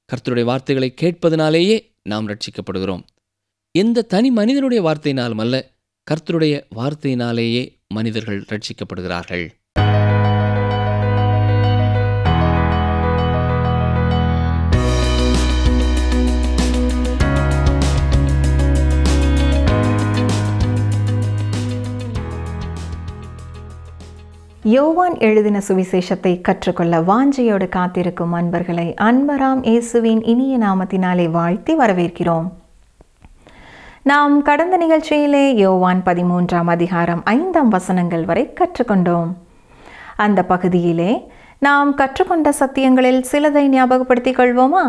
கர்த்தருடைய வார்த்தைகளை கேட்பதனாலேயே நாம் ரட்சிக்கப்படுகிறோம் எந்த தனி மனிதனுடைய வார்த்தையினாலும் அல்ல கர்த்தருடைய வார்த்தையினாலேயே மனிதர்கள் ரட்சிக்கப்படுகிறார்கள் யோவான் எழுதின சுவிசேஷத்தை கற்றுக்கொள்ள வாஞ்சையோடு காத்திருக்கும் அன்பர்களை அன்பராம் இயேசுவின் இனிய நாமத்தினாலே வாழ்த்தி வரவேற்கிறோம் நாம் கடந்த நிகழ்ச்சியிலே யோவான் பதிமூன்றாம் அதிகாரம் ஐந்தாம் வசனங்கள் வரை கற்றுக்கொண்டோம் அந்த பகுதியிலே நாம் கற்றுக்கொண்ட சத்தியங்களில் சிலதை ஞாபகப்படுத்திக் கொள்வோமா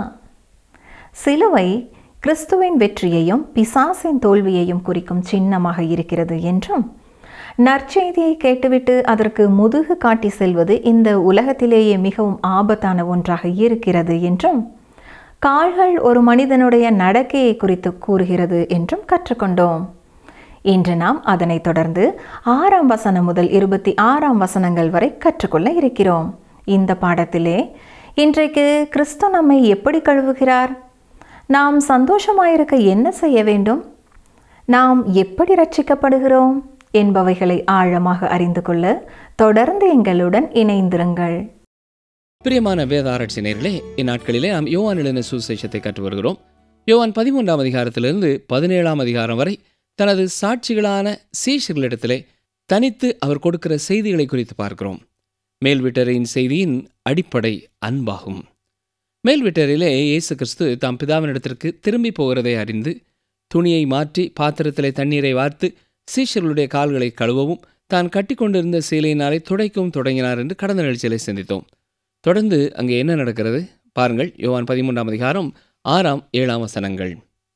சிலுவை கிறிஸ்துவின் வெற்றியையும் பிசாசின் தோல்வியையும் குறிக்கும் சின்னமாக இருக்கிறது என்றும் நற்செய்தியை கேட்டுவிட்டு அதற்கு முதுகு காட்டி செல்வது இந்த உலகத்திலேயே மிகவும் ஆபத்தான ஒன்றாக இருக்கிறது என்றும் கால்கள் ஒரு மனிதனுடைய நடக்கையை குறித்து கூறுகிறது என்றும் கற்றுக்கொண்டோம் இன்று நாம் அதனைத் தொடர்ந்து ஆறாம் வசனம் முதல் இருபத்தி ஆறாம் வசனங்கள் வரை கற்றுக்கொள்ள இருக்கிறோம் இந்த பாடத்திலே இன்றைக்கு கிறிஸ்து நம்மை எப்படி கழுவுகிறார் நாம் சந்தோஷமாயிருக்க என்ன செய்ய வேண்டும் நாம் எப்படி ரட்சிக்கப்படுகிறோம் என்பவைகளை ஆழமாக அறிந்து கொள்ள தொடர்ந்து எங்களுடன் இணைந்திருங்கள் பிரியமான வேத ஆராய்ச்சி நேர்களே இந்நாட்களிலே நாம் யோவான் எழுதின சுசேஷத்தை கற்று வருகிறோம் யோவான் பதிமூன்றாம் அதிகாரத்திலிருந்து பதினேழாம் அதிகாரம் வரை தனது சாட்சிகளான சீஷர்களிடத்திலே தனித்து அவர் கொடுக்கிற செய்திகளை குறித்து பார்க்கிறோம் மேல் வீட்டரின் செய்தியின் அடிப்படை அன்பாகும் மேல் வீட்டரிலே இயேசு கிறிஸ்து தாம் பிதாவினிடத்திற்கு திரும்பி போகிறதை அறிந்து துணியை மாற்றி பாத்திரத்திலே தண்ணீரை வார்த்து சீஷர்களுடைய கால்களை கழுவவும் தான் கட்டிக்கொண்டிருந்த சீலையினாலே துடைக்கவும் தொடங்கினார் என்று கடந்த நிகழ்ச்சியிலே சிந்தித்தோம் தொடர்ந்து அங்கே என்ன நடக்கிறது பாருங்கள் யோவான் பதிமூன்றாம் அதிகாரம் ஆறாம் ஏழாம் வசனங்கள்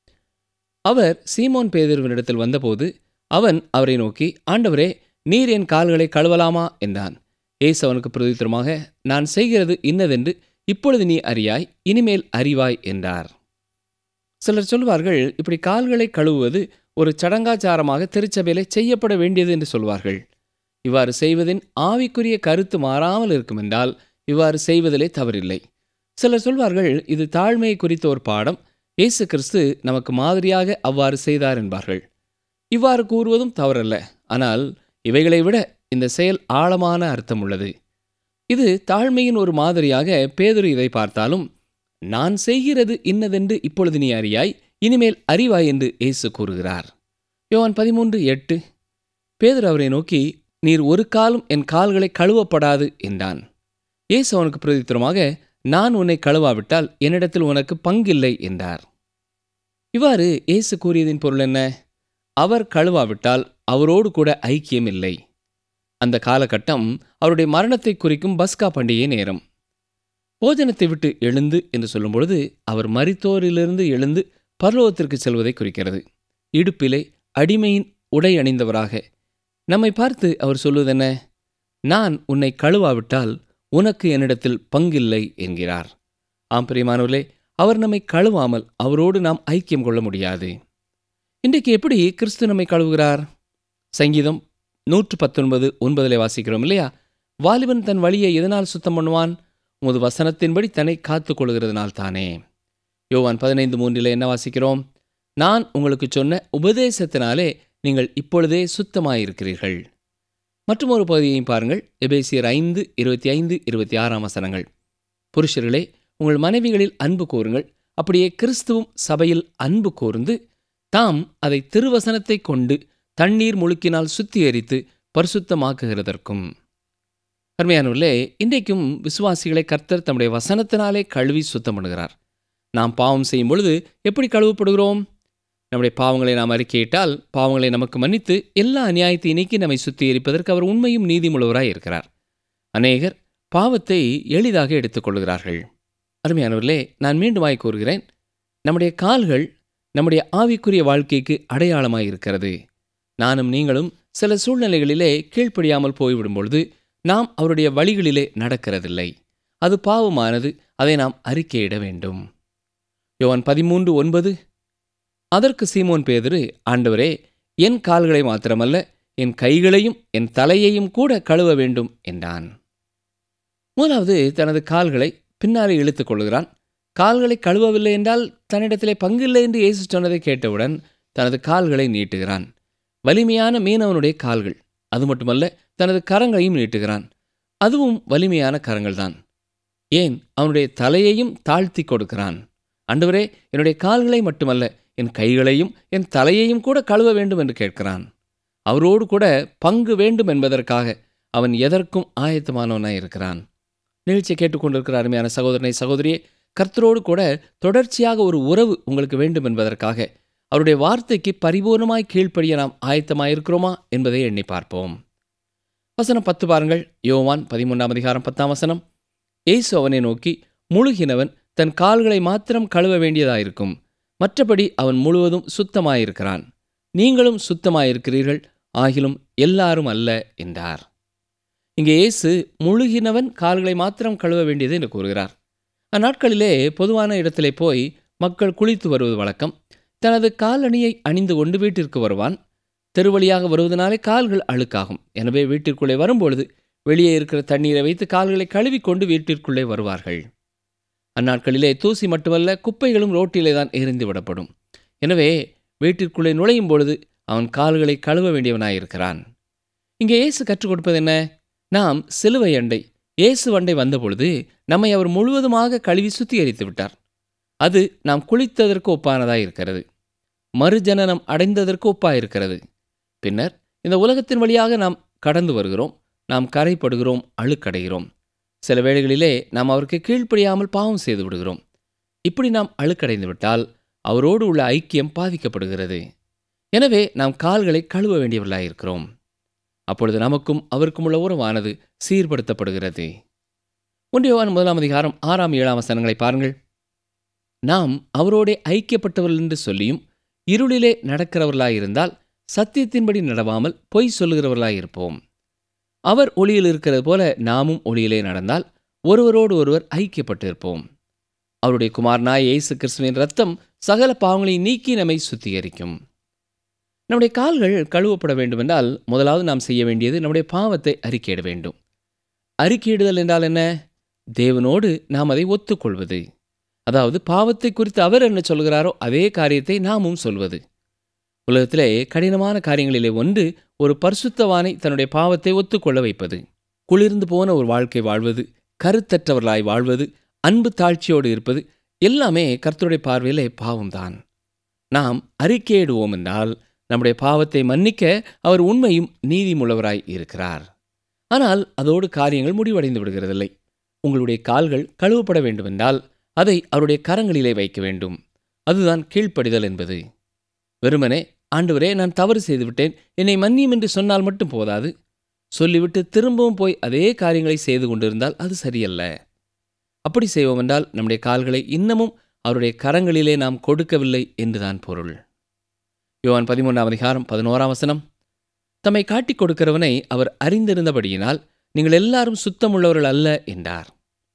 அவர் சீமோன் பேதுருவினிடத்தில் வந்தபோது அவன் அவரை நோக்கி ஆண்டவரே நீர் என் கால்களை கழுவலாமா என்றான் ஏசு அவனுக்கு பிரதித்திரமாக நான் செய்கிறது இன்னதென்று இப்பொழுது நீ அறியாய் இனிமேல் அறிவாய் என்றார் சிலர் சொல்வார்கள் இப்படி கால்களை கழுவுவது ஒரு சடங்காச்சாரமாக திருச்சபையிலே செய்யப்பட வேண்டியது என்று சொல்வார்கள் இவ்வாறு செய்வதின் ஆவிக்குரிய கருத்து மாறாமல் இருக்கும் என்றால் இவ்வாறு செய்வதிலே தவறில்லை சிலர் சொல்வார்கள் இது தாழ்மையை குறித்த ஒரு பாடம் இயேசு கிறிஸ்து நமக்கு மாதிரியாக அவ்வாறு செய்தார் என்பார்கள் இவ்வாறு கூறுவதும் தவறல்ல ஆனால் இவைகளை விட இந்த செயல் ஆழமான அர்த்தம் உள்ளது இது தாழ்மையின் ஒரு மாதிரியாக பேதுரு இதை பார்த்தாலும் நான் செய்கிறது இன்னதென்று இப்பொழுது நீ அறியாய் இனிமேல் அறிவாய் என்று இயேசு கூறுகிறார் யோவான் பதிமூன்று எட்டு பேதர் அவரை நோக்கி நீர் ஒரு காலும் என் கால்களை கழுவப்படாது என்றான் இயேசு அவனுக்கு பிரதித்திரமாக நான் உன்னை கழுவாவிட்டால் என்னிடத்தில் உனக்கு பங்கில்லை என்றார் இவ்வாறு இயேசு கூறியதின் பொருள் என்ன அவர் கழுவாவிட்டால் அவரோடு கூட ஐக்கியம் இல்லை அந்த காலகட்டம் அவருடைய மரணத்தை குறிக்கும் பஸ்கா பண்டிகை நேரம் போஜனத்தை விட்டு எழுந்து என்று சொல்லும் பொழுது அவர் மரித்தோரிலிருந்து எழுந்து பரலோகத்திற்கு செல்வதை குறிக்கிறது இடுப்பிலே அடிமையின் உடை அணிந்தவராக நம்மை பார்த்து அவர் சொல்வதென்ன நான் உன்னை கழுவாவிட்டால் உனக்கு என்னிடத்தில் பங்கில்லை என்கிறார் ஆம் பிரியமானவர்களே அவர் நம்மை கழுவாமல் அவரோடு நாம் ஐக்கியம் கொள்ள முடியாது இன்றைக்கு எப்படி கிறிஸ்து நம்மை கழுவுகிறார் சங்கீதம் நூற்று பத்தொன்பது ஒன்பதிலே வாசிக்கிறோம் இல்லையா வாலிபன் தன் வழியை எதனால் சுத்தம் பண்ணுவான் உமது வசனத்தின்படி தன்னை காத்துக் கொள்கிறதுனால் தானே யோவான் பதினைந்து மூன்றில் என்ன வாசிக்கிறோம் நான் உங்களுக்கு சொன்ன உபதேசத்தினாலே நீங்கள் இப்பொழுதே சுத்தமாயிருக்கிறீர்கள் மற்றும் ஒரு பகுதியையும் பாருங்கள் எபேசியர் ஐந்து இருபத்தி ஐந்து இருபத்தி ஆறாம் வசனங்கள் புருஷர்களே உங்கள் மனைவிகளில் அன்பு கூறுங்கள் அப்படியே கிறிஸ்துவும் சபையில் அன்பு கூர்ந்து தாம் அதை திருவசனத்தை கொண்டு தண்ணீர் முழுக்கினால் சுத்திகரித்து பரிசுத்தமாக்குகிறதற்கும் அருமையானவர்களே இன்றைக்கும் விசுவாசிகளை கர்த்தர் தம்முடைய வசனத்தினாலே கழுவி சுத்தம் பண்ணுகிறார் நாம் பாவம் செய்யும் பொழுது எப்படி கழுவப்படுகிறோம் நம்முடைய பாவங்களை நாம் அறிக்கையிட்டால் பாவங்களை நமக்கு மன்னித்து எல்லா அநியாயத்தை நீக்கி நம்மை சுத்திகரிப்பதற்கு அவர் உண்மையும் நீதிமுள்ளவராய் இருக்கிறார் அநேகர் பாவத்தை எளிதாக எடுத்துக்கொள்கிறார்கள் அருமையானவர்களே நான் மீண்டுமாய் கூறுகிறேன் நம்முடைய கால்கள் நம்முடைய ஆவிக்குரிய வாழ்க்கைக்கு அடையாளமாய் இருக்கிறது நானும் நீங்களும் சில சூழ்நிலைகளிலே கீழ்ப்படியாமல் போய்விடும் பொழுது நாம் அவருடைய வழிகளிலே நடக்கிறதில்லை அது பாவமானது அதை நாம் அறிக்கையிட வேண்டும் யோவான் பதிமூன்று ஒன்பது அதற்கு சீமோன் பேதுரு ஆண்டவரே என் கால்களை மாத்திரமல்ல என் கைகளையும் என் தலையையும் கூட கழுவ வேண்டும் என்றான் முதலாவது தனது கால்களை பின்னாலே இழுத்துக் கொள்கிறான் கால்களை கழுவவில்லை என்றால் தன்னிடத்திலே பங்கில்லை என்று இயேசு சொன்னதை கேட்டவுடன் தனது கால்களை நீட்டுகிறான் வலிமையான மீனவனுடைய கால்கள் அது மட்டுமல்ல தனது கரங்களையும் நீட்டுகிறான் அதுவும் வலிமையான கரங்கள்தான் ஏன் அவனுடைய தலையையும் தாழ்த்தி கொடுக்கிறான் அன்றுவரே என்னுடைய கால்களை மட்டுமல்ல என் கைகளையும் என் தலையையும் கூட கழுவ வேண்டும் என்று கேட்கிறான் அவரோடு கூட பங்கு வேண்டும் என்பதற்காக அவன் எதற்கும் ஆயத்தமானவனாய் இருக்கிறான் நிகழ்ச்சியை கேட்டுக்கொண்டிருக்கிற அருமையான சகோதரனை சகோதரியே கர்த்தரோடு கூட தொடர்ச்சியாக ஒரு உறவு உங்களுக்கு வேண்டும் என்பதற்காக அவருடைய வார்த்தைக்கு பரிபூர்ணமாய் கீழ்ப்படிய நாம் ஆயத்தமாயிருக்கிறோமா என்பதை எண்ணி பார்ப்போம் வசனம் பத்து பாருங்கள் யோவான் பதிமூன்றாம் அதிகாரம் பத்தாம் வசனம் ஏசு அவனை நோக்கி முழுகினவன் தன் கால்களை மாத்திரம் கழுவ வேண்டியதாயிருக்கும் மற்றபடி அவன் முழுவதும் சுத்தமாயிருக்கிறான் நீங்களும் சுத்தமாயிருக்கிறீர்கள் ஆகிலும் எல்லாரும் அல்ல என்றார் இங்கே இயேசு முழுகினவன் கால்களை மாத்திரம் கழுவ வேண்டியது என்று கூறுகிறார் அந்நாட்களிலே பொதுவான இடத்திலே போய் மக்கள் குளித்து வருவது வழக்கம் தனது காலணியை அணிந்து கொண்டு வீட்டிற்கு வருவான் தெருவழியாக வருவதனாலே கால்கள் அழுக்காகும் எனவே வீட்டிற்குள்ளே வரும்பொழுது வெளியே இருக்கிற தண்ணீரை வைத்து கால்களை கழுவிக்கொண்டு வீட்டிற்குள்ளே வருவார்கள் அந்நாட்களிலே தூசி மட்டுமல்ல குப்பைகளும் ரோட்டிலே தான் எரிந்து விடப்படும் எனவே வீட்டிற்குள்ளே நுழையும் பொழுது அவன் கால்களை கழுவ வேண்டியவனாயிருக்கிறான் இங்கே இயேசு கற்றுக் கொடுப்பது என்ன நாம் சிலுவை அண்டை இயேசு அண்டை வந்தபொழுது நம்மை அவர் முழுவதுமாக கழுவி சுத்திகரித்து விட்டார் அது நாம் குளித்ததற்கு ஒப்பானதாய் இருக்கிறது மறுஜனனம் அடைந்ததற்கு ஒப்பாயிருக்கிறது பின்னர் இந்த உலகத்தின் வழியாக நாம் கடந்து வருகிறோம் நாம் கரைப்படுகிறோம் அழுக்கடைகிறோம் சில வேளைகளிலே நாம் அவருக்கு கீழ்ப்படியாமல் பாவம் செய்து விடுகிறோம் இப்படி நாம் அழுக்கடைந்து விட்டால் அவரோடு உள்ள ஐக்கியம் பாதிக்கப்படுகிறது எனவே நாம் கால்களை கழுவ வேண்டியவர்களாயிருக்கிறோம் அப்பொழுது நமக்கும் அவருக்கும் உள்ள உறவானது சீர்படுத்தப்படுகிறது ஒன்றியவான் முதலாம் அதிகாரம் ஆறாம் ஏழாம் வசனங்களை பாருங்கள் நாம் அவரோடே ஐக்கியப்பட்டவர்கள் என்று சொல்லியும் இருளிலே நடக்கிறவர்களாயிருந்தால் சத்தியத்தின்படி நடவாமல் பொய் சொல்லுகிறவர்களாயிருப்போம் அவர் ஒளியில் இருக்கிறது போல நாமும் ஒளியிலே நடந்தால் ஒருவரோடு ஒருவர் ஐக்கியப்பட்டிருப்போம் அவருடைய குமாரனாய் இயேசு கிறிஸ்துவின் ரத்தம் சகல பாவங்களை நீக்கி நம்மை சுத்திகரிக்கும் நம்முடைய கால்கள் கழுவப்பட வேண்டுமென்றால் முதலாவது நாம் செய்ய வேண்டியது நம்முடைய பாவத்தை அறிக்கையிட வேண்டும் அறிக்கையிடுதல் என்றால் என்ன தேவனோடு நாம் அதை ஒத்துக்கொள்வது அதாவது பாவத்தை குறித்து அவர் என்ன சொல்கிறாரோ அதே காரியத்தை நாமும் சொல்வது உலகத்திலே கடினமான காரியங்களிலே ஒன்று ஒரு பரிசுத்தவானை தன்னுடைய பாவத்தை ஒத்துக்கொள்ள வைப்பது குளிர்ந்து போன ஒரு வாழ்க்கை வாழ்வது கருத்தற்றவர்களாய் வாழ்வது அன்பு தாழ்ச்சியோடு இருப்பது எல்லாமே கர்த்தருடைய பார்வையிலே பாவம்தான் நாம் அறிக்கையிடுவோம் என்றால் நம்முடைய பாவத்தை மன்னிக்க அவர் உண்மையும் நீதிமுள்ளவராய் இருக்கிறார் ஆனால் அதோடு காரியங்கள் முடிவடைந்து விடுகிறதில்லை உங்களுடைய கால்கள் கழுவப்பட வேண்டுமென்றால் அதை அவருடைய கரங்களிலே வைக்க வேண்டும் அதுதான் கீழ்ப்படிதல் என்பது வெறுமனே ஆண்டவரே நான் தவறு செய்துவிட்டேன் என்னை மன்னியும் என்று சொன்னால் மட்டும் போதாது சொல்லிவிட்டு திரும்பவும் போய் அதே காரியங்களை செய்து கொண்டிருந்தால் அது சரியல்ல அப்படி செய்வோம் என்றால் நம்முடைய கால்களை இன்னமும் அவருடைய கரங்களிலே நாம் கொடுக்கவில்லை என்றுதான் பொருள் யோவான் பதிமூன்றாம் அதிகாரம் பதினோராம் வசனம் தம்மை காட்டிக் கொடுக்கிறவனை அவர் அறிந்திருந்தபடியினால் நீங்கள் எல்லாரும் சுத்தமுள்ளவர்கள் அல்ல என்றார்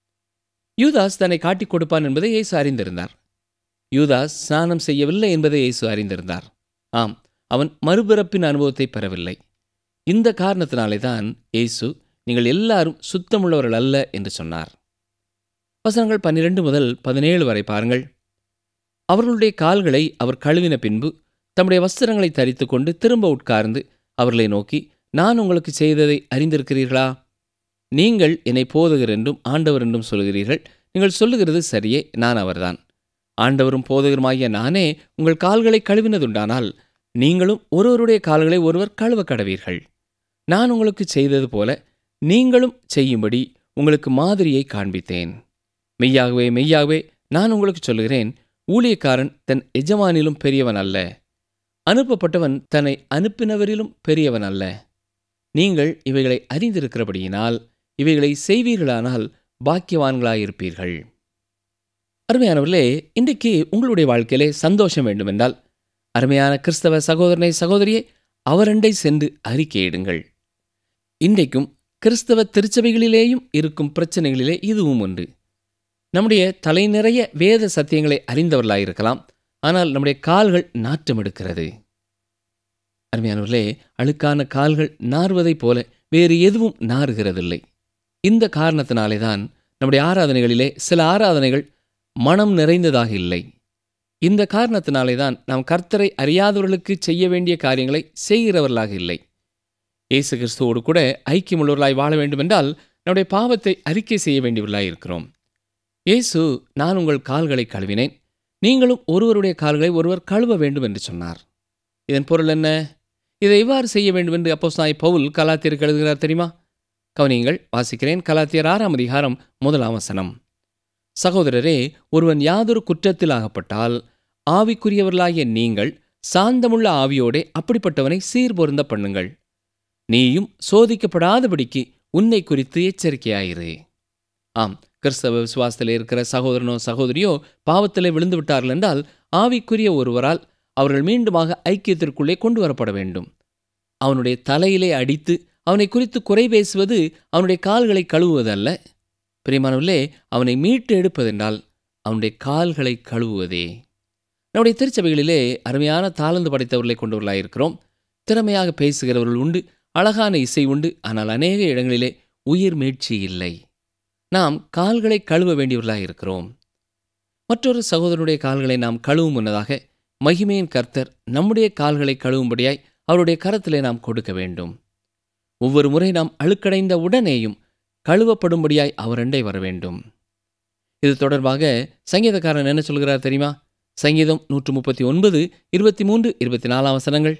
யூதாஸ் தன்னை காட்டிக் கொடுப்பான் என்பதை இயேசு அறிந்திருந்தார் யூதாஸ் ஸ்நானம் செய்யவில்லை என்பதை இயேசு அறிந்திருந்தார் ஆம் அவன் மறுபிறப்பின் அனுபவத்தை பெறவில்லை இந்த காரணத்தினாலே தான் இயேசு நீங்கள் எல்லாரும் சுத்தமுள்ளவர்கள் அல்ல என்று சொன்னார் வசனங்கள் பன்னிரண்டு முதல் பதினேழு வரை பாருங்கள் அவர்களுடைய கால்களை அவர் கழுவின பின்பு தம்முடைய வஸ்திரங்களை தரித்து கொண்டு திரும்ப உட்கார்ந்து அவர்களை நோக்கி நான் உங்களுக்கு செய்ததை அறிந்திருக்கிறீர்களா நீங்கள் என்னை போதகர் என்றும் ஆண்டவர் என்றும் சொல்கிறீர்கள் நீங்கள் சொல்லுகிறது சரியே நான் அவர்தான் ஆண்டவரும் போதகருமாகிய நானே உங்கள் கால்களை கழுவினதுண்டானால் நீங்களும் ஒருவருடைய கால்களை ஒருவர் கழுவ கடவீர்கள் நான் உங்களுக்கு செய்தது போல நீங்களும் செய்யும்படி உங்களுக்கு மாதிரியை காண்பித்தேன் மெய்யாகவே மெய்யாகவே நான் உங்களுக்கு சொல்கிறேன் ஊழியக்காரன் தன் எஜமானிலும் பெரியவன் அல்ல அனுப்பப்பட்டவன் தன்னை அனுப்பினவரிலும் பெரியவன் அல்ல நீங்கள் இவைகளை அறிந்திருக்கிறபடியினால் இவைகளை செய்வீர்களானால் பாக்கியவான்களாயிருப்பீர்கள் அருமையானவர்களே இன்றைக்கு உங்களுடைய வாழ்க்கையிலே சந்தோஷம் வேண்டுமென்றால் அருமையான கிறிஸ்தவ சகோதரனை சகோதரியே அவரண்டை சென்று அறிக்கையிடுங்கள் இன்றைக்கும் கிறிஸ்தவ திருச்சபைகளிலேயும் இருக்கும் பிரச்சனைகளிலே இதுவும் ஒன்று நம்முடைய தலை நிறைய வேத சத்தியங்களை அறிந்தவர்களாயிருக்கலாம் ஆனால் நம்முடைய கால்கள் நாற்றம் எடுக்கிறது அருமையானவர்களே அழுக்கான கால்கள் நாறுவதைப் போல வேறு எதுவும் நாறுகிறதில்லை இந்த காரணத்தினாலே தான் நம்முடைய ஆராதனைகளிலே சில ஆராதனைகள் மனம் நிறைந்ததாக இல்லை இந்த காரணத்தினாலே தான் நாம் கர்த்தரை அறியாதவர்களுக்கு செய்ய வேண்டிய காரியங்களை செய்கிறவர்களாக இல்லை இயேசு கிறிஸ்துவோடு கூட ஐக்கியமுள்ளவர்களாய் வாழ வேண்டுமென்றால் நம்முடைய பாவத்தை அறிக்கை செய்ய வேண்டியவர்களாய் இருக்கிறோம் இயேசு நான் உங்கள் கால்களை கழுவினேன் நீங்களும் ஒருவருடைய கால்களை ஒருவர் கழுவ வேண்டும் என்று சொன்னார் இதன் பொருள் என்ன இதை எவ்வாறு செய்ய வேண்டும் என்று அப்போ சாய் பவுல் கலாத்தியருக்கு எழுதுகிறார் தெரியுமா கவனியங்கள் வாசிக்கிறேன் கலாத்தியர் ஆறாம் அதிகாரம் முதலாம் வசனம் சகோதரரே ஒருவன் யாதொரு குற்றத்தில் ஆகப்பட்டால் ஆவிக்குரியவர்களாகிய நீங்கள் சாந்தமுள்ள ஆவியோடே அப்படிப்பட்டவனை சீர்பொருந்த பண்ணுங்கள் நீயும் சோதிக்கப்படாதபடிக்கு உன்னை குறித்து எச்சரிக்கையாயிரு ஆம் கிறிஸ்தவ விசுவாசத்தில் இருக்கிற சகோதரனோ சகோதரியோ பாவத்திலே விழுந்து விட்டார்கள் என்றால் ஆவிக்குரிய ஒருவரால் அவர்கள் மீண்டுமாக ஐக்கியத்திற்குள்ளே கொண்டு வரப்பட வேண்டும் அவனுடைய தலையிலே அடித்து அவனை குறித்து குறை பேசுவது அவனுடைய கால்களை கழுவுவதல்ல பிரியமானவர்களே அவனை மீட்டு எடுப்பதென்றால் அவனுடைய கால்களை கழுவுவதே நம்முடைய திருச்சபைகளிலே அருமையான தாளந்து படைத்தவர்களை கொண்டவர்களாக இருக்கிறோம் திறமையாக பேசுகிறவர்கள் உண்டு அழகான இசை உண்டு ஆனால் அநேக இடங்களிலே உயிர் மீட்சி இல்லை நாம் கால்களை கழுவ வேண்டியவர்களாக இருக்கிறோம் மற்றொரு சகோதரனுடைய கால்களை நாம் கழுவும் முன்னதாக மகிமையின் கர்த்தர் நம்முடைய கால்களை கழுவும்படியாய் அவருடைய கரத்திலே நாம் கொடுக்க வேண்டும் ஒவ்வொரு முறை நாம் அழுக்கடைந்த உடனேயும் கழுவப்படும்படியாய் அவர் அண்டை வர வேண்டும் இது தொடர்பாக சங்கீதக்காரன் என்ன சொல்கிறார் தெரியுமா சங்கீதம் நூற்று முப்பத்தி ஒன்பது இருபத்தி மூன்று இருபத்தி நாலாம் வசனங்கள்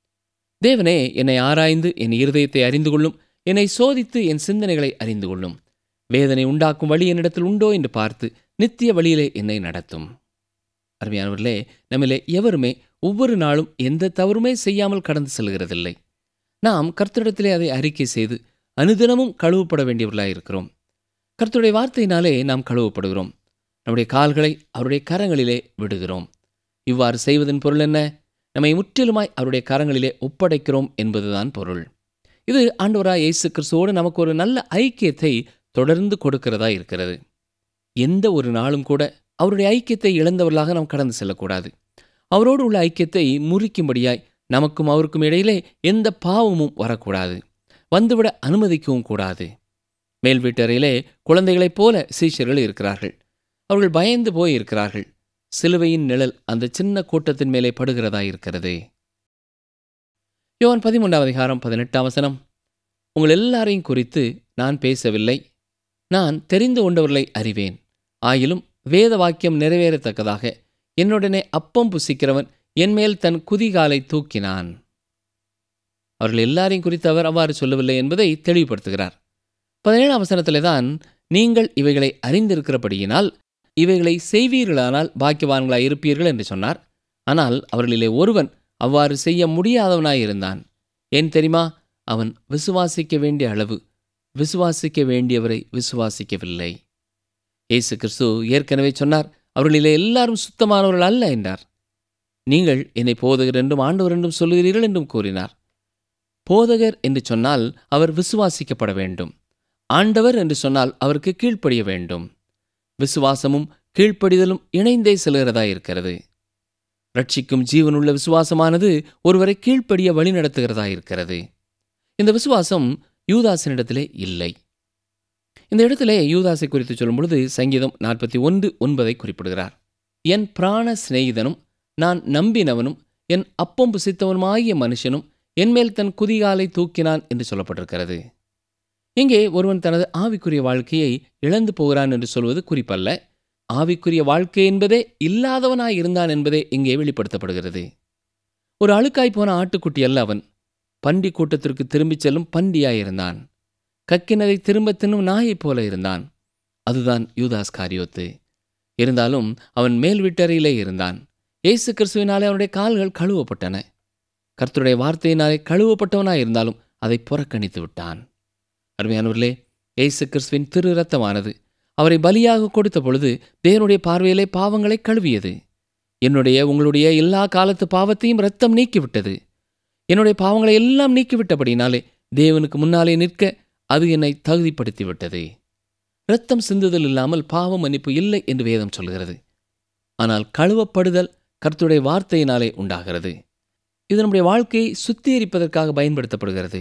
தேவனே என்னை ஆராய்ந்து என் இருதயத்தை அறிந்து கொள்ளும் என்னை சோதித்து என் சிந்தனைகளை அறிந்து கொள்ளும் வேதனை உண்டாக்கும் வழி என்னிடத்தில் உண்டோ என்று பார்த்து நித்திய வழியிலே என்னை நடத்தும் அருமையானவர்களே நம்மிலே எவருமே ஒவ்வொரு நாளும் எந்த தவறுமே செய்யாமல் கடந்து செல்கிறதில்லை நாம் கர்த்தரிடத்திலே அதை அறிக்கை செய்து அனுதினமும் கழுவப்பட வேண்டியவர்களாக இருக்கிறோம் கர்த்தருடைய வார்த்தையினாலே நாம் கழுவப்படுகிறோம் நம்முடைய கால்களை அவருடைய கரங்களிலே விடுகிறோம் இவ்வாறு செய்வதன் பொருள் என்ன நம்மை முற்றிலுமாய் அவருடைய கரங்களிலே ஒப்படைக்கிறோம் என்பதுதான் பொருள் இது ஆண்டவராய் இயேசு கிறிஸ்துவோடு நமக்கு ஒரு நல்ல ஐக்கியத்தை தொடர்ந்து கொடுக்கிறதா இருக்கிறது எந்த ஒரு நாளும் கூட அவருடைய ஐக்கியத்தை இழந்தவர்களாக நாம் கடந்து செல்லக்கூடாது அவரோடு உள்ள ஐக்கியத்தை முறிக்கும்படியாய் நமக்கும் அவருக்கும் இடையிலே எந்த பாவமும் வரக்கூடாது வந்துவிட அனுமதிக்கவும் கூடாது மேல் வீட்டறையிலே குழந்தைகளைப் போல சீஷர்கள் இருக்கிறார்கள் அவர்கள் பயந்து போய் இருக்கிறார்கள் சிலுவையின் நிழல் அந்த சின்ன கூட்டத்தின் மேலே படுகிறதா இருக்கிறது யோவான் பதிமூன்றாம் அதிகாரம் பதினெட்டாம் வசனம் உங்கள் எல்லாரையும் குறித்து நான் பேசவில்லை நான் தெரிந்து கொண்டவர்களை அறிவேன் ஆயிலும் வேத வாக்கியம் நிறைவேறத்தக்கதாக என்னுடனே அப்பம் புசிக்கிறவன் என்மேல் தன் குதிகாலை தூக்கினான் அவர்கள் எல்லாரையும் குறித்து அவர் அவ்வாறு சொல்லவில்லை என்பதை தெளிவுபடுத்துகிறார் பதினேழாம் வசனத்திலே தான் நீங்கள் இவைகளை அறிந்திருக்கிறபடியினால் இவைகளை செய்வீர்களானால் பாக்கியவான்களாய் இருப்பீர்கள் என்று சொன்னார் ஆனால் அவர்களிலே ஒருவன் அவ்வாறு செய்ய முடியாதவனாயிருந்தான் ஏன் தெரியுமா அவன் விசுவாசிக்க வேண்டிய அளவு விசுவாசிக்க வேண்டியவரை விசுவாசிக்கவில்லை இயேசு கிறிஸ்து ஏற்கனவே சொன்னார் அவர்களிலே எல்லாரும் சுத்தமானவர்கள் அல்ல என்றார் நீங்கள் என்னை போதகர் என்றும் ஆண்டவர் என்றும் சொல்லுகிறீர்கள் என்றும் கூறினார் போதகர் என்று சொன்னால் அவர் விசுவாசிக்கப்பட வேண்டும் ஆண்டவர் என்று சொன்னால் அவருக்கு கீழ்ப்படிய வேண்டும் விசுவாசமும் கீழ்ப்படிதலும் இணைந்தே செல்கிறதா இருக்கிறது ரட்சிக்கும் ஜீவனுள்ள விசுவாசமானது ஒருவரை கீழ்ப்படிய வழிநடத்துகிறதா இருக்கிறது இந்த விசுவாசம் யூதாசனிடத்திலே இல்லை இந்த இடத்திலே யூதாசை குறித்து சொல்லும் பொழுது சங்கீதம் நாற்பத்தி ஒன்று ஒன்பதை குறிப்பிடுகிறார் என் பிராண சிநேகிதனும் நான் நம்பினவனும் என் அப்பம் புசித்தவனுமாகிய மனுஷனும் என்மேல் தன் குதிகாலை தூக்கினான் என்று சொல்லப்பட்டிருக்கிறது இங்கே ஒருவன் தனது ஆவிக்குரிய வாழ்க்கையை இழந்து போகிறான் என்று சொல்வது குறிப்பல்ல ஆவிக்குரிய வாழ்க்கை என்பதே இல்லாதவனாய் இருந்தான் என்பதே இங்கே வெளிப்படுத்தப்படுகிறது ஒரு அழுக்காய் போன ஆட்டுக்குட்டி அல்ல அவன் பண்டி கூட்டத்திற்கு திரும்பிச் செல்லும் பண்டியாயிருந்தான் கக்கினதை திரும்ப தின்னும் நாயைப் போல இருந்தான் அதுதான் யூதாஸ் காரியோத்து இருந்தாலும் அவன் மேல் வீட்டறையிலே இருந்தான் இயேசு கிறிஸ்துவினாலே அவனுடைய கால்கள் கழுவப்பட்டன கர்த்தருடைய வார்த்தையினாலே கழுவப்பட்டவனாய் இருந்தாலும் அதை புறக்கணித்து விட்டான் அருமையானவர்களே இயேசு கிறிஸ்துவின் திரு ரத்தமானது அவரை பலியாக கொடுத்த பொழுது தேவனுடைய பார்வையிலே பாவங்களை கழுவியது என்னுடைய உங்களுடைய எல்லா காலத்து பாவத்தையும் ரத்தம் நீக்கிவிட்டது என்னுடைய பாவங்களை எல்லாம் நீக்கிவிட்டபடினாலே தேவனுக்கு முன்னாலே நிற்க அது என்னை தகுதிப்படுத்தி விட்டது இரத்தம் சிந்துதல் இல்லாமல் பாவ மன்னிப்பு இல்லை என்று வேதம் சொல்கிறது ஆனால் கழுவப்படுதல் கர்த்தருடைய வார்த்தையினாலே உண்டாகிறது இது நம்முடைய வாழ்க்கையை சுத்திகரிப்பதற்காக பயன்படுத்தப்படுகிறது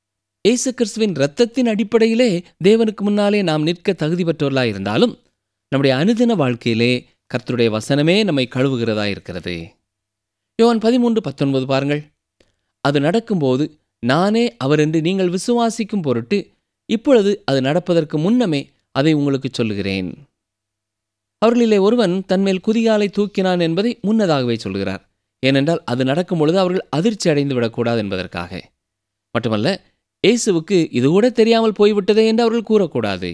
இயேசு கிறிஸ்துவின் இரத்தத்தின் அடிப்படையிலே தேவனுக்கு முன்னாலே நாம் நிற்க தகுதி பெற்றவர்களாக இருந்தாலும் நம்முடைய அனுதின வாழ்க்கையிலே கர்த்தருடைய வசனமே நம்மை கழுவுகிறதா இருக்கிறது யோவான் பதிமூன்று பத்தொன்பது பாருங்கள் அது நடக்கும்போது நானே அவர் என்று நீங்கள் விசுவாசிக்கும் பொருட்டு இப்பொழுது அது நடப்பதற்கு முன்னமே அதை உங்களுக்கு சொல்லுகிறேன் அவர்களிலே ஒருவன் தன்மேல் குதிகாலை தூக்கினான் என்பதை முன்னதாகவே சொல்கிறார் ஏனென்றால் அது நடக்கும் பொழுது அவர்கள் அதிர்ச்சி அடைந்து விடக்கூடாது என்பதற்காக மட்டுமல்ல இயேசுவுக்கு இது கூட தெரியாமல் போய்விட்டதே என்று அவர்கள் கூறக்கூடாது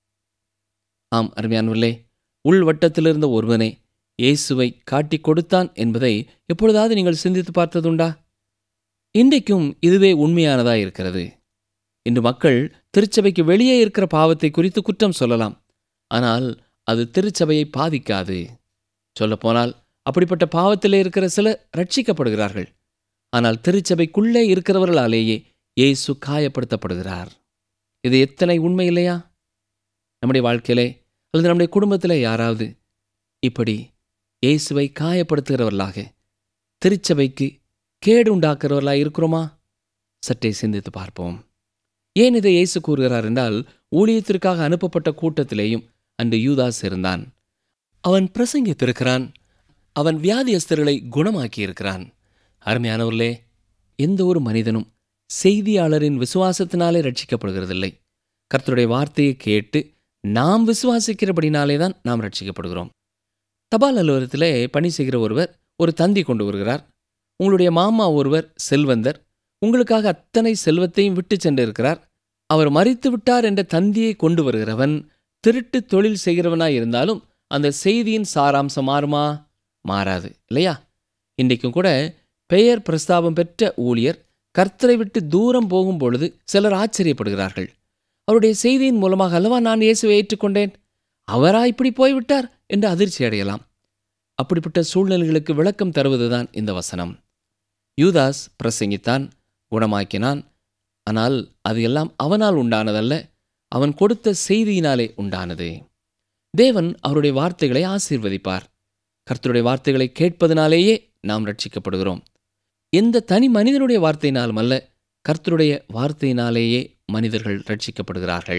ஆம் அருமையானவர்களே உள்வட்டத்தில் இருந்த ஒருவனே இயேசுவை காட்டிக் கொடுத்தான் என்பதை எப்பொழுதாவது நீங்கள் சிந்தித்து பார்த்ததுண்டா இன்றைக்கும் இதுவே உண்மையானதா இருக்கிறது இன்று மக்கள் திருச்சபைக்கு வெளியே இருக்கிற பாவத்தை குறித்து குற்றம் சொல்லலாம் ஆனால் அது திருச்சபையை பாதிக்காது சொல்லப்போனால் அப்படிப்பட்ட பாவத்திலே இருக்கிற சிலர் ரட்சிக்கப்படுகிறார்கள் ஆனால் திருச்சபைக்குள்ளே இருக்கிறவர்களாலேயே இயேசு காயப்படுத்தப்படுகிறார் இது எத்தனை உண்மை இல்லையா நம்முடைய வாழ்க்கையிலே அல்லது நம்முடைய குடும்பத்திலே யாராவது இப்படி இயேசுவை காயப்படுத்துகிறவர்களாக திருச்சபைக்கு கேடு உண்டாக்குறவர்களாக இருக்கிறோமா சற்றே சிந்தித்து பார்ப்போம் ஏன் இதை இயேசு கூறுகிறார் என்றால் ஊழியத்திற்காக அனுப்பப்பட்ட கூட்டத்திலேயும் அன்று யூதாஸ் இருந்தான் அவன் பிரசங்கித்திருக்கிறான் அவன் வியாதியஸ்தர்களை குணமாக்கியிருக்கிறான் அருமையானவர்களே எந்த ஒரு மனிதனும் செய்தியாளரின் விசுவாசத்தினாலே ரட்சிக்கப்படுகிறதில்லை கர்த்தருடைய வார்த்தையை கேட்டு நாம் விசுவாசிக்கிறபடினாலே தான் நாம் ரட்சிக்கப்படுகிறோம் தபால் அலுவலகத்திலே பணி செய்கிற ஒருவர் ஒரு தந்தி கொண்டு வருகிறார் உங்களுடைய மாமா ஒருவர் செல்வந்தர் உங்களுக்காக அத்தனை செல்வத்தையும் விட்டு சென்றிருக்கிறார் அவர் மறித்து விட்டார் என்ற தந்தியை கொண்டு வருகிறவன் திருட்டு தொழில் செய்கிறவனாய் இருந்தாலும் அந்த செய்தியின் சாராம்சம் மாறுமா மாறாது இல்லையா இன்றைக்கும் கூட பெயர் பிரஸ்தாபம் பெற்ற ஊழியர் கர்த்தரை விட்டு தூரம் போகும் பொழுது சிலர் ஆச்சரியப்படுகிறார்கள் அவருடைய செய்தியின் மூலமாக அல்லவா நான் இயேசுவை ஏற்றுக்கொண்டேன் அவரா இப்படி போய்விட்டார் என்று அதிர்ச்சி அடையலாம் அப்படிப்பட்ட சூழ்நிலைகளுக்கு விளக்கம் தருவதுதான் இந்த வசனம் யூதாஸ் பிரசங்கித்தான் குணமாக்கினான் ஆனால் அது எல்லாம் அவனால் உண்டானதல்ல அவன் கொடுத்த செய்தியினாலே உண்டானது தேவன் அவருடைய வார்த்தைகளை ஆசீர்வதிப்பார் கர்த்தருடைய வார்த்தைகளை கேட்பதனாலேயே நாம் ரட்சிக்கப்படுகிறோம் எந்த தனி மனிதனுடைய வார்த்தையினாலும் அல்ல கர்த்தருடைய வார்த்தையினாலேயே மனிதர்கள் ரட்சிக்கப்படுகிறார்கள்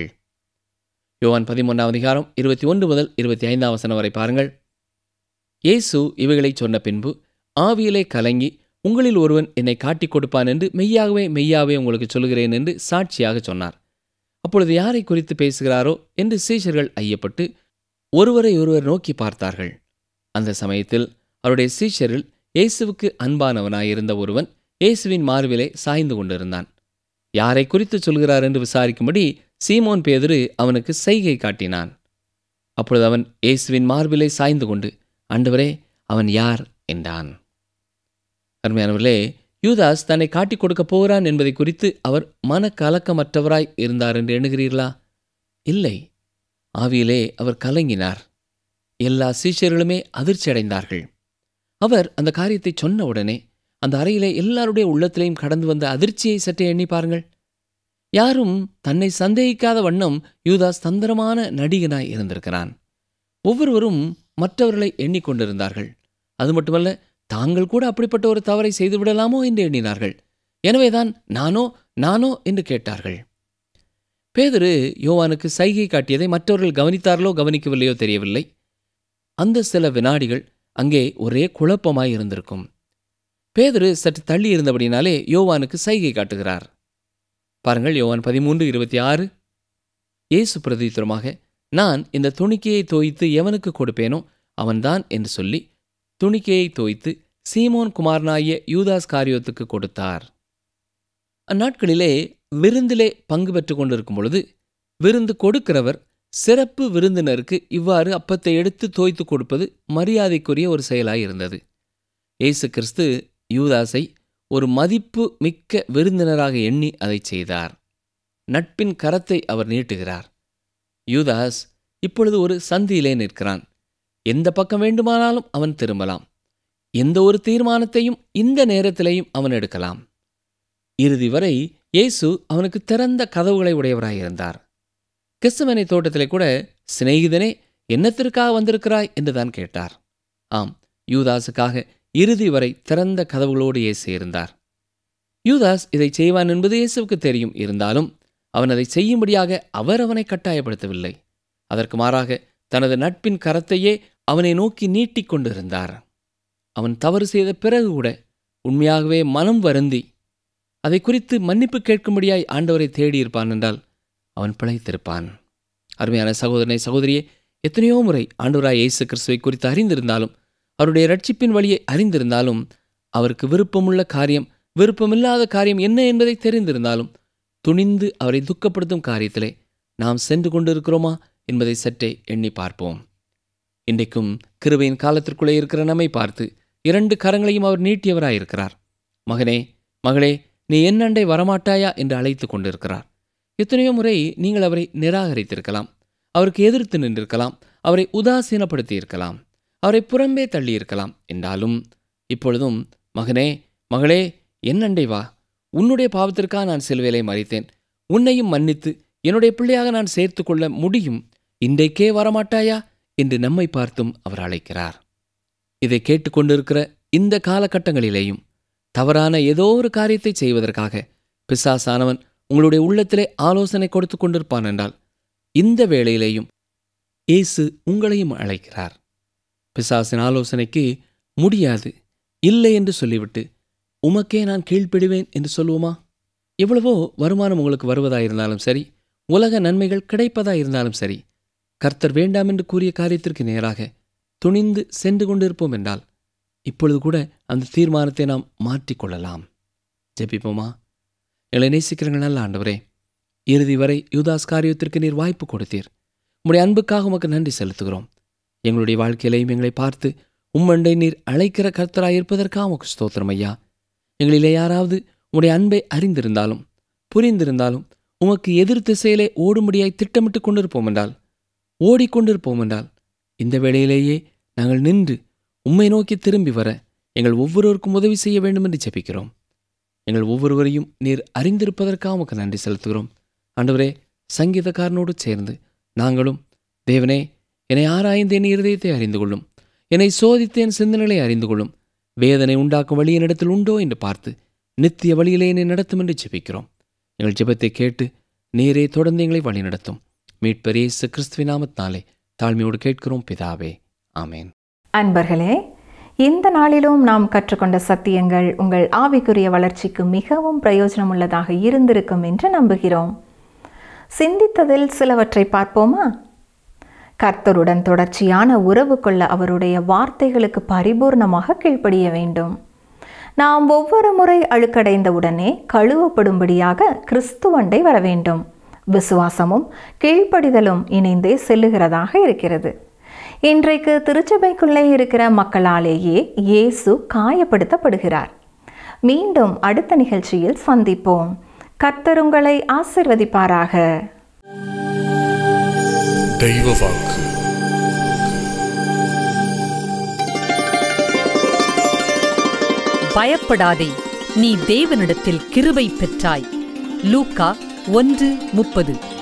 யோவான் பதிமூன்றாம் அதிகாரம் இருபத்தி ஒன்று முதல் இருபத்தி ஐந்தாம் வசனம் வரை பாருங்கள் இயேசு இவைகளை சொன்ன பின்பு ஆவியிலே கலங்கி உங்களில் ஒருவன் என்னை காட்டிக் கொடுப்பான் என்று மெய்யாகவே மெய்யாவே உங்களுக்கு சொல்கிறேன் என்று சாட்சியாக சொன்னார் அப்பொழுது யாரை குறித்து பேசுகிறாரோ என்று சீஷர்கள் ஐயப்பட்டு ஒருவரை ஒருவர் நோக்கி பார்த்தார்கள் அந்த சமயத்தில் அவருடைய சீஷரில் இயேசுவுக்கு அன்பானவனாயிருந்த ஒருவன் இயேசுவின் மார்பிலே சாய்ந்து கொண்டிருந்தான் யாரை குறித்து சொல்கிறார் என்று விசாரிக்கும்படி சீமோன் பேதுரு அவனுக்கு செய்கை காட்டினான் அப்பொழுது அவன் இயேசுவின் மார்பிலே சாய்ந்து கொண்டு ஆண்டவரே அவன் யார் என்றான் அருமையானவர்களே யூதாஸ் தன்னை காட்டிக் கொடுக்கப் போகிறான் என்பதை குறித்து அவர் மனக்கலக்கமற்றவராய் இருந்தார் என்று எண்ணுகிறீர்களா இல்லை ஆவியிலே அவர் கலங்கினார் எல்லா சீஷர்களுமே அதிர்ச்சி அடைந்தார்கள் அவர் அந்த காரியத்தை சொன்ன உடனே அந்த அறையிலே எல்லாருடைய உள்ளத்திலையும் கடந்து வந்த அதிர்ச்சியை சற்றே எண்ணி பாருங்கள் யாரும் தன்னை சந்தேகிக்காத வண்ணம் யூதாஸ் தந்திரமான நடிகனாய் இருந்திருக்கிறான் ஒவ்வொருவரும் மற்றவர்களை எண்ணிக்கொண்டிருந்தார்கள் அது மட்டுமல்ல தாங்கள் கூட அப்படிப்பட்ட ஒரு தவறை செய்து விடலாமோ என்று எண்ணினார்கள் எனவேதான் நானோ நானோ என்று கேட்டார்கள் பேதரு யோவானுக்கு சைகை காட்டியதை மற்றவர்கள் கவனித்தார்களோ கவனிக்கவில்லையோ தெரியவில்லை அந்த சில வினாடிகள் அங்கே ஒரே குழப்பமாய் இருந்திருக்கும் பேதரு சற்று தள்ளி இருந்தபடினாலே யோவானுக்கு சைகை காட்டுகிறார் பாருங்கள் யோவான் பதிமூன்று இருபத்தி ஆறு இயேசு பிரதித்திரமாக நான் இந்த துணிக்கையை தோய்த்து எவனுக்கு கொடுப்பேனோ அவன்தான் என்று சொல்லி துணிக்கையை தோய்த்து சீமோன் குமாரனாகிய யூதாஸ் காரியத்துக்கு கொடுத்தார் அந்நாட்களிலே விருந்திலே பங்கு பெற்றுக் கொண்டிருக்கும் பொழுது விருந்து கொடுக்கிறவர் சிறப்பு விருந்தினருக்கு இவ்வாறு அப்பத்தை எடுத்து தோய்த்து கொடுப்பது மரியாதைக்குரிய ஒரு செயலாய் இருந்தது இயேசு கிறிஸ்து யூதாஸை ஒரு மதிப்பு மிக்க விருந்தினராக எண்ணி அதை செய்தார் நட்பின் கரத்தை அவர் நீட்டுகிறார் யூதாஸ் இப்பொழுது ஒரு சந்தியிலே நிற்கிறான் எந்த பக்கம் வேண்டுமானாலும் அவன் திரும்பலாம் எந்த ஒரு தீர்மானத்தையும் இந்த நேரத்திலேயும் அவன் எடுக்கலாம் இறுதி வரை இயேசு அவனுக்கு திறந்த கதவுகளை உடையவராயிருந்தார் கிறிஸ்தவனை தோட்டத்திலே கூட சிநேகிதனே என்னத்திற்காக வந்திருக்கிறாய் என்றுதான் கேட்டார் ஆம் யூதாஸுக்காக இறுதி வரை திறந்த கதவுகளோடு இயேசு இருந்தார் யூதாஸ் இதை செய்வான் என்பது இயேசுவுக்கு தெரியும் இருந்தாலும் அவன் அதை செய்யும்படியாக அவர் அவனை கட்டாயப்படுத்தவில்லை அதற்கு மாறாக தனது நட்பின் கரத்தையே அவனை நோக்கி நீட்டிக் கொண்டிருந்தார் அவன் தவறு செய்த பிறகு கூட உண்மையாகவே மனம் வருந்தி அதை குறித்து மன்னிப்பு கேட்கும்படியாய் ஆண்டவரை தேடியிருப்பான் என்றால் அவன் பிழைத்திருப்பான் அருமையான சகோதரனை சகோதரியே எத்தனையோ முறை ஆண்டவராய் இயேசு கிறிஸ்துவை குறித்து அறிந்திருந்தாலும் அவருடைய ரட்சிப்பின் வழியை அறிந்திருந்தாலும் அவருக்கு விருப்பமுள்ள காரியம் விருப்பமில்லாத காரியம் என்ன என்பதை தெரிந்திருந்தாலும் துணிந்து அவரை துக்கப்படுத்தும் காரியத்திலே நாம் சென்று கொண்டிருக்கிறோமா என்பதை சற்றே எண்ணி பார்ப்போம் இன்றைக்கும் கிருபையின் காலத்திற்குள்ளே இருக்கிற நம்மை பார்த்து இரண்டு கரங்களையும் அவர் நீட்டியவராயிருக்கிறார் மகனே மகளே நீ என்னண்டை வரமாட்டாயா என்று அழைத்து கொண்டிருக்கிறார் எத்தனையோ முறை நீங்கள் அவரை நிராகரித்திருக்கலாம் அவருக்கு எதிர்த்து நின்றிருக்கலாம் அவரை உதாசீனப்படுத்தி இருக்கலாம் அவரை புறம்பே தள்ளியிருக்கலாம் என்றாலும் இப்பொழுதும் மகனே மகளே என்னண்டை வா உன்னுடைய பாவத்திற்காக நான் சிலுவையிலே மறித்தேன் உன்னையும் மன்னித்து என்னுடைய பிள்ளையாக நான் சேர்த்து கொள்ள முடியும் இன்றைக்கே வரமாட்டாயா என்று நம்மை பார்த்தும் அவர் அழைக்கிறார் இதை கேட்டுக்கொண்டிருக்கிற இந்த காலகட்டங்களிலேயும் தவறான ஏதோ ஒரு காரியத்தை செய்வதற்காக பிசாசானவன் உங்களுடைய உள்ளத்திலே ஆலோசனை கொடுத்து கொண்டிருப்பான் என்றால் இந்த வேளையிலேயும் இயேசு உங்களையும் அழைக்கிறார் பிசாசின் ஆலோசனைக்கு முடியாது இல்லை என்று சொல்லிவிட்டு உமக்கே நான் கீழ்ப்பிடுவேன் என்று சொல்லுவோமா எவ்வளவோ வருமானம் உங்களுக்கு வருவதாயிருந்தாலும் சரி உலக நன்மைகள் கிடைப்பதாயிருந்தாலும் சரி கர்த்தர் வேண்டாம் என்று கூறிய காரியத்திற்கு நேராக துணிந்து சென்று கொண்டிருப்போம் என்றால் இப்பொழுது கூட அந்த தீர்மானத்தை நாம் மாற்றிக்கொள்ளலாம் ஜெபிப்போமா எங்களை நேசிக்கிறங்கள் நல்ல ஆண்டவரே இறுதி வரை யூதாஸ் காரியத்திற்கு நீர் வாய்ப்பு கொடுத்தீர் உம்முடைய அன்புக்காக உமக்கு நன்றி செலுத்துகிறோம் எங்களுடைய வாழ்க்கையிலையும் எங்களை பார்த்து உம்மண்டை நீர் அழைக்கிற கர்த்தராயிருப்பதற்காக உமக்கு ஸ்தோத்திரம் ஐயா எங்களிலே யாராவது உம்முடைய அன்பை அறிந்திருந்தாலும் புரிந்திருந்தாலும் உமக்கு எதிர் திசையிலே ஓடும்படியாய் திட்டமிட்டு கொண்டிருப்போம் என்றால் ஓடிக்கொண்டிருப்போம் என்றால் இந்த வேளையிலேயே நாங்கள் நின்று உம்மை நோக்கி திரும்பி வர எங்கள் ஒவ்வொருவருக்கும் உதவி செய்ய வேண்டும் என்று ஜெபிக்கிறோம் எங்கள் ஒவ்வொருவரையும் நீர் அறிந்திருப்பதற்காக உமக்கு நன்றி செலுத்துகிறோம் ஆண்டவரே சங்கீதக்காரனோடு சேர்ந்து நாங்களும் தேவனே என்னை ஆராய்ந்து என் இருதயத்தை அறிந்து கொள்ளும் என்னை சோதித்து என் சிந்தனைகளை அறிந்து கொள்ளும் வேதனை உண்டாக்கும் வழி என்னிடத்தில் உண்டோ என்று பார்த்து நித்திய வழியிலே என்னை நடத்தும் என்று ஜெபிக்கிறோம் எங்கள் ஜெபத்தை கேட்டு நீரே தொடர்ந்து எங்களை வழிநடத்தும் மீட்பர் இயேசு கிறிஸ்துவின் நாமத்தினாலே தாழ்மையோடு கேட்கிறோம் பிதாவே ஆமேன் அன்பர்களே இந்த நாளிலும் நாம் கற்றுக்கொண்ட சத்தியங்கள் உங்கள் ஆவிக்குரிய வளர்ச்சிக்கு மிகவும் பிரயோஜனமுள்ளதாக இருந்திருக்கும் என்று நம்புகிறோம் சிந்தித்ததில் சிலவற்றை பார்ப்போமா கர்த்தருடன் தொடர்ச்சியான உறவு கொள்ள அவருடைய வார்த்தைகளுக்கு பரிபூர்ணமாக கீழ்ப்படிய வேண்டும் நாம் ஒவ்வொரு முறை அழுக்கடைந்தவுடனே கழுவப்படும்படியாக கிறிஸ்துவண்டை வர வேண்டும் விசுவாசமும் கீழ்ப்படிதலும் இணைந்தே செல்லுகிறதாக இருக்கிறது இன்றைக்கு திருச்சபைக்குள்ளே இருக்கிற மக்களாலேயே இயேசு காயப்படுத்தப்படுகிறார் மீண்டும் அடுத்த நிகழ்ச்சியில் சந்திப்போம் கர்த்தர் உங்களை ஆசிர்வதிப்பாராக தெய்வ வாக்கு பயப்படாதே நீ தேவனிடத்தில் கிருபை பெற்றாய் லூக்கா ஒன்று முப்பது